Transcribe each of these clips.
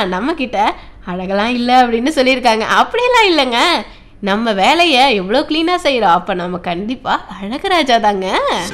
நம்ம கிட்ட அழகெல்லாம் இல்லை அப்படின்னு சொல்லியிருக்காங்க அப்படியெல்லாம் இல்லைங்க நம்ம வேலையை எவ்வளோ க்ளீனாக செய்கிறோம் அப்போ நம்ம கண்டிப்பாக அழகராஜா தாங்க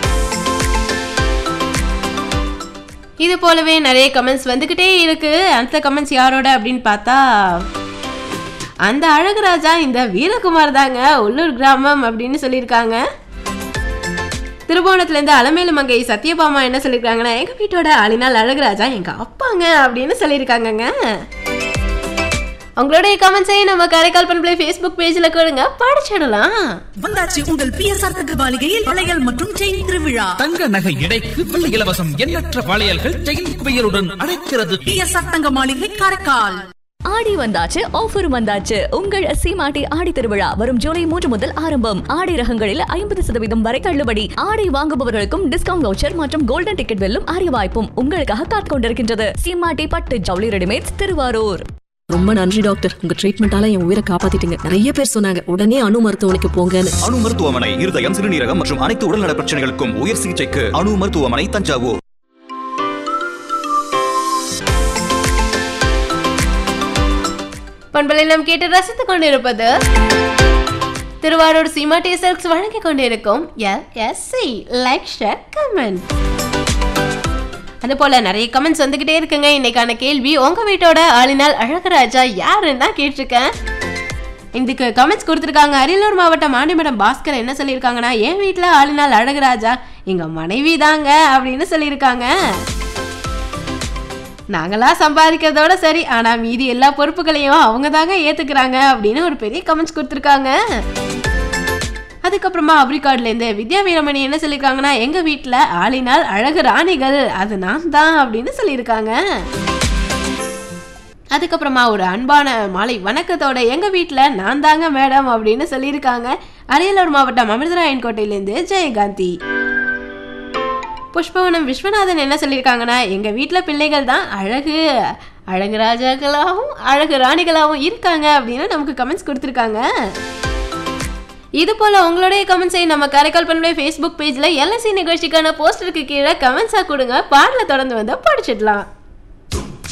இது போலவே நிறைய கமெண்ட்ஸ் வந்துக்கிட்டே இருக்கு அந்த கமெண்ட்ஸ் யாரோட அப்படின்னு பார்த்தா அந்த அழகுராஜா இந்த வீரகுமார் தாங்க உள்ளூர் கிராமம் அப்படின்னு சொல்லியிருக்காங்க திருவோணத்துலேருந்து அலமேலு மங்கை சத்யபாமா என்ன சொல்லியிருக்காங்கன்னா எங்கள் வீட்டோட ஆளினால் அழகுராஜா எங்கள் அப்பாங்க அப்படின்னு சொல்லியிருக்காங்கங்க உங்களுடைய கமெண்ட்ஸையும் நம்ம காரைக்கால் பண்பலை ஃபேஸ்புக் பேஜில் கொடுங்க படிச்சிடலாம் வந்தாச்சு உங்கள் பிஎஸ்ஆர் தகவலிகையில் வளையல் மற்றும் செயின் திருவிழா தங்க நகை இடைக்கு வெள்ளி இலவசம் எண்ணற்ற வளையல்கள் செயின் குவியலுடன் அழைக்கிறது பிஎஸ்ஆர் தங்க மாளிகை காரைக்கால் ஆடி வந்தாச்சு ஆஃபர் வந்தாச்சு உங்கள் சீமாட்டி ஆடி திருவிழா வரும் ஜூலை மூன்று முதல் ஆரம்பம் ஆடி ரகங்களில் ஐம்பது சதவீதம் வரை தள்ளுபடி ஆடை வாங்குபவர்களுக்கும் டிஸ்கவுண்ட் வவுச்சர் மற்றும் கோல்டன் டிக்கெட் வெல்லும் அரிய வாய்ப்பும் உங்களுக்காக காத்துக் கொண்டிருக்கின்றது சீமாட்டி பட்டு ஜவுளி ரெடிமேட்ஸ் திருவாரூர் ரொம்ப நன்றி டாக்டர் உங்க ட்ரீட்மெண்டால என் உயிரை காப்பாத்திட்டீங்க நிறைய பேர் சொன்னாங்க உடனே அணு மருத்துவமனைக்கு போங்கன்னு அணு மருத்துவமனை இருதயம் சிறுநீரகம் மற்றும் அனைத்து உடல்நல பிரச்சனைகளுக்கும் உயர் சிகிச்சைக்கு அணு மருத்துவமனை தஞ்சாவூர் பண்பலை நாம் கேட்டு ரசித்துக் கொண்டிருப்பது திருவாரூர் சீமாட்டி சில்க்ஸ் வழங்கிக் கொண்டிருக்கும் எல்எஸ்சி லைக் ஷேர் கமெண்ட் அது போல நிறைய கமெண்ட்ஸ் வந்துகிட்டே இருக்குங்க இன்னைக்கான கேள்வி உங்க வீட்டோட ஆளினால் அழகராஜா யாருன்னு தான் கேட்டிருக்கேன் இதுக்கு கமெண்ட்ஸ் கொடுத்துருக்காங்க அரியலூர் மாவட்டம் ஆண்டிமடம் பாஸ்கர் என்ன சொல்லியிருக்காங்கன்னா என் வீட்டில் ஆளினால் அழகராஜா எங்க மனைவி தாங்க அப்படின்னு சொல்லியிருக்காங்க நாங்களா சம்பாதிக்கிறதோட சரி ஆனா மீதி எல்லா பொறுப்புகளையும் அவங்க தாங்க ஏத்துக்கிறாங்க அப்படின்னு ஒரு பெரிய கமெண்ட்ஸ் கொடுத்துருக்காங்க அதுக்கப்புறமா அப்ரிகார்ட்ல இருந்து வித்யா வீரமணி என்ன சொல்லியிருக்காங்கன்னா எங்க வீட்ல ஆளினால் அழகு ராணிகள் அது நான் தான் அப்படின்னு சொல்லியிருக்காங்க அதுக்கப்புறமா ஒரு அன்பான மாலை வணக்கத்தோட எங்க வீட்ல நான் தாங்க மேடம் அப்படின்னு சொல்லியிருக்காங்க அரியலூர் மாவட்டம் அமிர்தராயன் கோட்டையிலேருந்து ஜெயகாந்தி புஷ்பவனம் விஸ்வநாதன் என்ன சொல்லியிருக்காங்கன்னா எங்கள் வீட்டில் பிள்ளைகள் தான் அழகு அழகு ராஜாக்களாகவும் அழகு ராணிகளாகவும் இருக்காங்க அப்படின்னு நமக்கு கமெண்ட்ஸ் கொடுத்துருக்காங்க இது போல் உங்களுடைய கமெண்ட்ஸை நம்ம காரைக்கால் பண்ணுடைய ஃபேஸ்புக் பேஜில் எல்எஸ்சி நிகழ்ச்சிக்கான போஸ்டருக்கு கீழே கமெண்ட்ஸாக கொடுங்க பாடலை தொடர்ந்து வந்து படிச்சிடலாம்